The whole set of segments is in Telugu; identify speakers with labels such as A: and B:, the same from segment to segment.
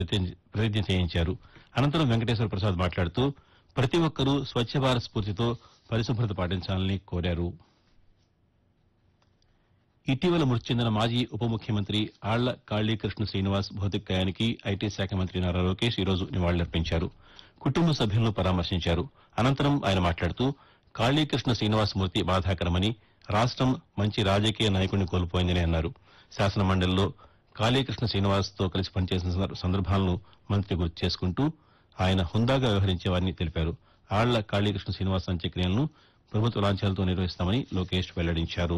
A: ప్రతిజ్ఞ ప్రతిజ్ఞ చేయించారు అనంతరం వెంకటేశ్వర ప్రసాద్ మాట్లాడుతూ ప్రతి ఒక్కరూ స్వచ్ఛ భారత్ స్ఫూర్తితో పరిశుభ్రత పాటించాలని కోరారు ఇటీవల మృతి చెందిన మాజీ ఉప ముఖ్యమంత్రి ఆళ్ల కాళీకృష్ణ శ్రీనివాస్ భౌతికాయానికి ఐటీ శాఖ మంత్రి నారా లోకేష్ ఈరోజు నివాళులర్పించారు కుటుంబ సభ్యులను పరామర్శించారు అనంతరం ఆయన మాట్లాడుతూ కాళీకృష్ణ శ్రీనివాస్ మృతి బాధాకరమని రాష్టం మంచి రాజకీయ నాయకుడిని కోల్పోయిందని అన్నారు శాసన మండలిలో కాళీకృష్ణ శ్రీనివాస్తో కలిసి పనిచేసిన సందర్- సందర్భాలను మంత్రి గుర్తు చేసుకుంటూ ఆయన హుందాగా వ్యవహరించేవారని తెలిపారు ఆళ్ల కాళీకృష్ణ శ్రీనివాస్ అంత్యక్రియలను ప్రభుత్వ లాంఛనాలతో నిర్వహిస్తామని లోకేష్ వెల్లడించారు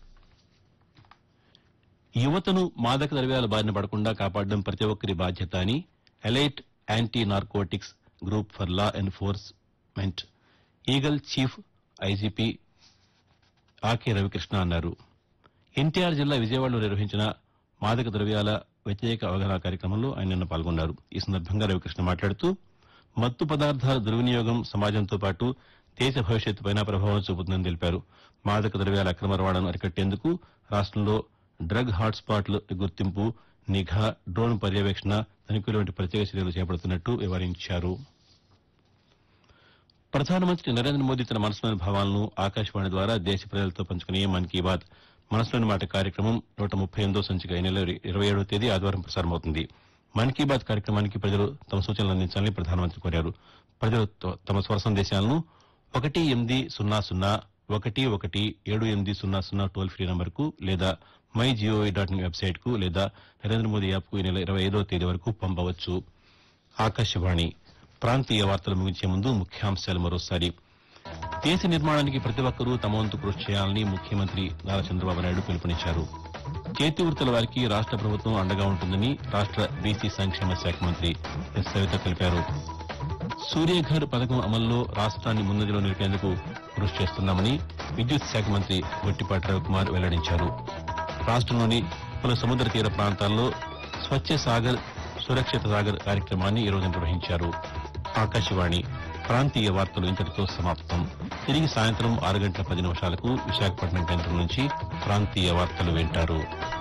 A: యువతను మాదక ద్రవ్యాల బారిన పడకుండా కాపాడడం ప్రతి ఒక్కరి బాధ్యత అని elite anti narcotics group for law enforcement eagle chief IGP Ake Ravikrishna అన్నారు ఎన్టీఆర్ జిల్లా విజయవాడలో నిర్వహించిన మాదక ద్రవ్యాల వ్యతిరేక అవగాహన కార్యక్రమంలో ఆయన నిన్న పాల్గొన్నారు ఈ సందర్భంగా రవికృష్ణ మాట్లాడుతూ మత్తు పదార్థాల దుర్వినియోగం సమాజంతో పాటు దేశ భవిష్యత్తుపైన ప్రభావం చూపుతుందని తెలిపారు మాదక ద్రవ్యాల అక్రమ రవాణాను అరికట్టేందుకు రాష్టంలో డ్రగ్ హాట్స్పాట్ల గుర్తింపు నిఘా డ్రోన్ పర్యవేక్షణ తనిఖీలు వంటి ప్రత్యేక చర్యలు చేపడుతున్నట్టు వివరించారు ప్రధానమంత్రి నరేంద్ర మోదీ తన మనసులోని భావాలను ఆకాశవాణి ద్వారా దేశ ప్రజలతో పంచుకునే మన్ కీ బాత్ మనసులోని మాట కార్యక్రమం నూట ముప్పై ఎనిమిదో సంచిక ఈ నెల ఇరవై ఏడవ తేదీ ఆదివారం ప్రసారమవుతుంది మన్ కీ బాత్ కార్యక్రమానికి ప్రజలు తమ సూచనలు అందించాలని ప్రధానమంత్రి కోరారు ప్రజలు త- తమ స్వర సందేశాలను ఒకటి ఎనిమిది సున్నా సున్నా ఒకటి ఒకటి ఏడు ఎనిమిది సున్నా సున్నా టోల్ ఫ్రీ నంబర్కు లేదా my gov dot in website కు లేదా నరేంద్ర మోదీ యాప్ కు ఈ నెల ఇరవై ఐదో తేదీ వరకు పంపవచ్చు ఆకాశవాణి ప్రాంతీయ వార్తలు ముగించే ముందు ముఖ్యాంశాలు మరోసారి దేశ నిర్మాణానికి ప్రతి ఒక్కరూ తమ వంతు కృషి చేయాలని ముఖ్యమంత్రి నారా చంద్రబాబు నాయుడు పిలుపునిచ్చారు చేతి వృత్తుల వారికి రాష్ట ప్రభుత్వం అండగా ఉంటుందని రాష్ట బీసీ సంక్షేమ శాఖ మంత్రి ఎస్ సవిత తెలిపారు సూర్యఘర్ పథకం అమల్లో రాష్ట్రాన్ని ముందంజలో నిలిపేందుకు కృషి చేస్తున్నామని విద్యుత్ శాఖ మంత్రి గొట్టిపాటి రవికుమార్ వెల్లడించారు రాష్ట్రంలోని పలు సముద్ర తీర ప్రాంతాల్లో స్వచ్ఛ సాగర్ సురక్షిత సాగర్ కార్యక్రమాన్ని ఈరోజు నిర్వహించారు ఆకాశవాణి ప్రాంతీయ వార్తలు ఇంతటితో సమాప్తం తిరిగి సాయంత్రం ఆరు గంటల పది నిమిషాలకు విశాఖపట్నం కేంద్రం నుంచి ప్రాంతీయ వార్తలు వింటారు